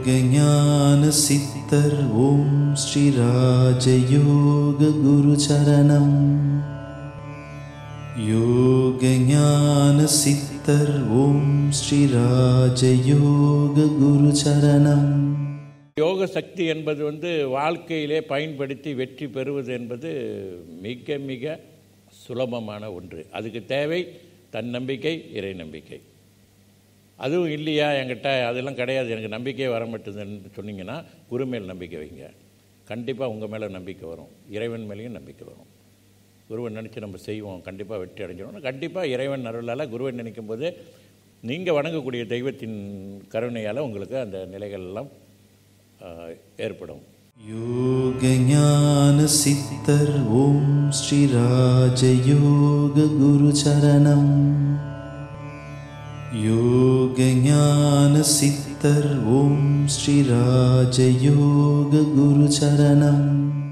யோகஞான சித்தர் ஓம் ஸ்ரீ ராஜயோக குரு சரணம் யோகஞான சித்தர் ஓம் ஸ்ரீ ராஜயோக குரு சரணம் யோக சக்தி என்பது வந்து வாழ்க்கையிலே பயன்படுத்தி வெற்றி பெறுவது என்பது மிக மிக சுலபமான ஒன்று அதுக்கு தேவை தன்னம்பிக்கை இறை நம்பிக்கை அதுவும் இல்லையா என்கிட்ட அதெல்லாம் கிடையாது எனக்கு நம்பிக்கையே வர மாட்டேதுன்னு சொன்னீங்கன்னா குரு மேல் நம்பிக்கை வைங்க கண்டிப்பாக உங்கள் மேலே நம்பிக்கை வரும் இறைவன் மேலேயும் நம்பிக்கை வரும் குருவை நினச்சி நம்ம செய்வோம் கண்டிப்பாக வெற்றி அடைஞ்சிடும் கண்டிப்பாக இறைவன் அருளால் குருவை நினைக்கும் போது நீங்கள் வணங்கக்கூடிய தெய்வத்தின் கருணையால் உங்களுக்கு அந்த நிலைகள் எல்லாம் ஆஹ், ஏற்படும் யோகஞான சித்தர் ஓம் ஸ்ரீ ராஜயோக குரு சரணம் யோகஞான சித்தர் ஓம் ஸ்ரீ ராஜயோக குரு சரணம்